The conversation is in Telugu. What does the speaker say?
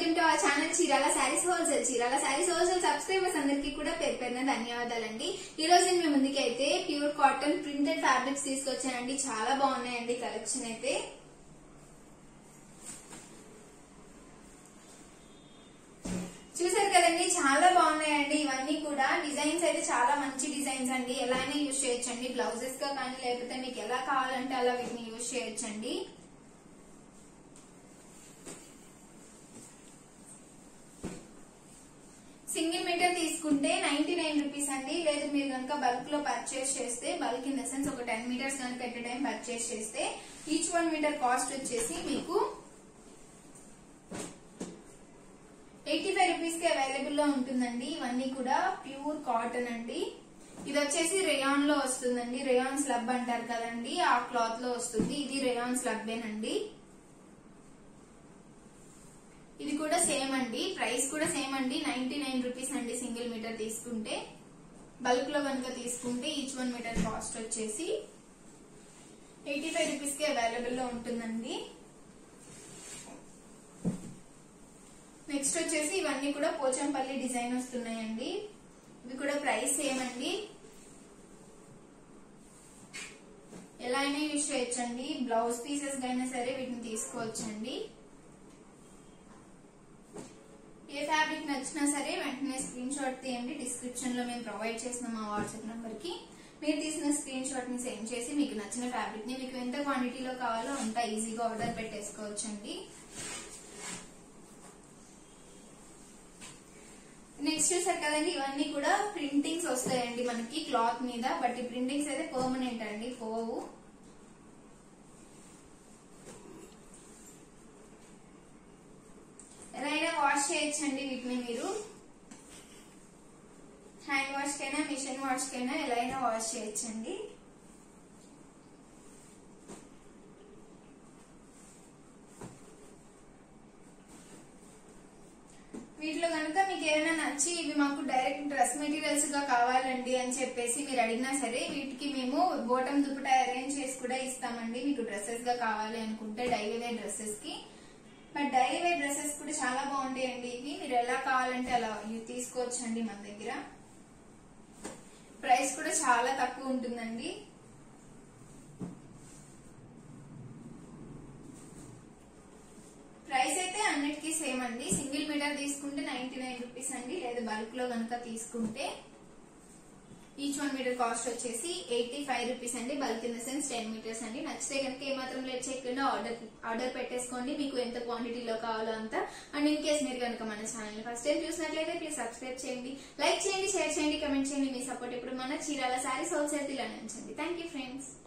welcome to our channel Chirala sarees wholesale Chirala sarees wholesale subscribers అందరికీ కూడా పేరు పేరున ధన్యవాదాలండి ఈ రోజు నేను మీ ముందుకి అయితే ప్యూర్ కాటన్ ప్రింటెడ్ ఫ్యాబ్రిక్స్ తీసుకొచ్చానండి చాలా బాగున్నాయండి కలెక్షన్ అయితే చూసారు కదండి చాలా బాగున్నాయండి ఇవన్నీ కూడా డిజైన్స్ అయితే చాలా మంచి డిజైన్స్ అండి ఎలా అయినా యూజ్ చేయొచ్చండి బ్లౌజెస్ గా కానీ లేకపోతే మీకు ఎలా కావాలంటే అలా వీటిని యూజ్ చేయొచ్చండి సింగిల్ మీటర్ తీసుకుంటే నైన్టీ నైన్ రూపీస్ అండి లేదు మీరు కనుక బల్క్ లో పర్చేస్ చేస్తే బల్క్ ఇన్ ద సెన్స్ ఒక టెన్ మీటర్స్ కనుక ఎట్ టైం పర్చేస్ చేస్తే ఈచ్ వన్ మీటర్ కాస్ట్ వచ్చేసి మీకు ఎయిటీ ఫైవ్ రూపీస్ కి అవైలబుల్ లో ఉంటుందండి ఇవన్నీ కూడా ప్యూర్ కాటన్ అండి ఇది వచ్చేసి రేయాన్ లో వస్తుందండి రేయాన్ స్లబ్ అంటారు కదండి ఆ క్లాత్ లో వస్తుంది ఇది రేయాన్ స్లబ్బేనండి ఇది కూడా సేమ్ అండి ప్రైస్ కూడా సేమ్ అండి నైన్టీ నైన్ రూపీస్ అండి సింగిల్ మీటర్ తీసుకుంటే బల్క్ లో కనుక తీసుకుంటే ఈచ్ వన్ మీటర్ కాస్ట్ వచ్చేసి ఎయిటీ ఫైవ్ రూపీస్ కి అవైలబుల్ లో ఉంటుందండి నెక్స్ట్ వచ్చేసి ఇవన్నీ కూడా పోచంపల్లి డిజైన్ వస్తున్నాయండి ఇవి కూడా ప్రైస్ సేమ్ అండి ఎలా అయినా యూజ్ చేయొచ్చండి బ్లౌజ్ పీసెస్ అయినా సరే వీటిని తీసుకోవచ్చండి ఏ ఫ్యాబ్రిక్ నచ్చినా సరే వెంటనే స్క్రీన్ షాట్ తీయండి డిస్క్రిప్షన్ లో మేము ప్రొవైడ్ చేసిన మా వాట్సాప్ నంబర్ కి మీరు తీసిన స్క్రీన్ షాట్ ని సెండ్ చేసి మీకు నచ్చిన ఫ్యాబ్రిక్ ని మీకు ఎంత క్వాంటిటీలో కావాలో అంత ఈజీగా ఆర్డర్ పెట్టేసుకోవచ్చండి నెక్స్ట్ చూసారు కదండి ఇవన్నీ కూడా ప్రింటింగ్స్ వస్తాయండి మనకి క్లాత్ మీద బట్ ఈ ప్రింటింగ్స్ అయితే పర్మనెంట్ అండి పోవు ఎలా అయినా వాష్ చేయొచ్చండి వీటిని మీరు హ్యాండ్ వాష్ కైనా మిషన్ వాష్ కైనా ఎలా అయినా వాష్ చేయొచ్చండి వీటిలో కనుక మీకు ఏమైనా నచ్చి ఇవి మాకు డైరెక్ట్ డ్రెస్ మెటీరియల్స్ గా కావాలండి అని చెప్పేసి మీరు అడిగినా సరే వీటికి మేము బోటం దుప్పట అరేంజ్ చేసి కూడా ఇస్తామండి మీకు డ్రెస్సెస్ గా కావాలి అనుకుంటే డైలీ వేర్ డ్రెస్సెస్ కి బట్ డైలీ వేర్ డ్రెస్సెస్ కూడా చాలా బాగుంటాయండి ఇవి మీరు ఎలా కావాలంటే అలా ఇవి తీసుకోవచ్చండి మన దగ్గర ప్రైస్ కూడా చాలా తక్కువ ఉంటుందండి ప్రైస్ అయితే అన్నిటికీ సేమ్ అండి సింగిల్ మీటర్ తీసుకుంటే నైన్టీ నైన్ రూపీస్ అండి లేదా బల్క్ లో కనుక తీసుకుంటే ఈచ్ వన్ మీటర్ కాస్ట్ వచ్చేసి ఎయిటీ ఫైవ్ రూపీస్ అండి bulk in the sense ten metres అండి నచ్చితే కనుక ఏమాత్రం లేట్ చేయకుండా ఆర్డర్ ఆర్డర్ పెట్టేసుకోండి మీకు ఎంత క్వాంటిటీలో కావాలో అంత అండ్ ఇన్ కేస్ మీరు కనుక మన ఛానల్ ఫస్ట్ టైం చూసినట్లయితే ప్లీజ్ సబ్స్క్రైబ్ చేయండి లైక్ చేయండి షేర్ చేయండి కమెంట్ చేయండి మీ సపోర్ట్ ఇప్పుడు మన చీరాల శారీస్ హోల్సేల్ ఇలానే ఉంచండి థ్యాంక్ యూ ఫ్రెండ్స్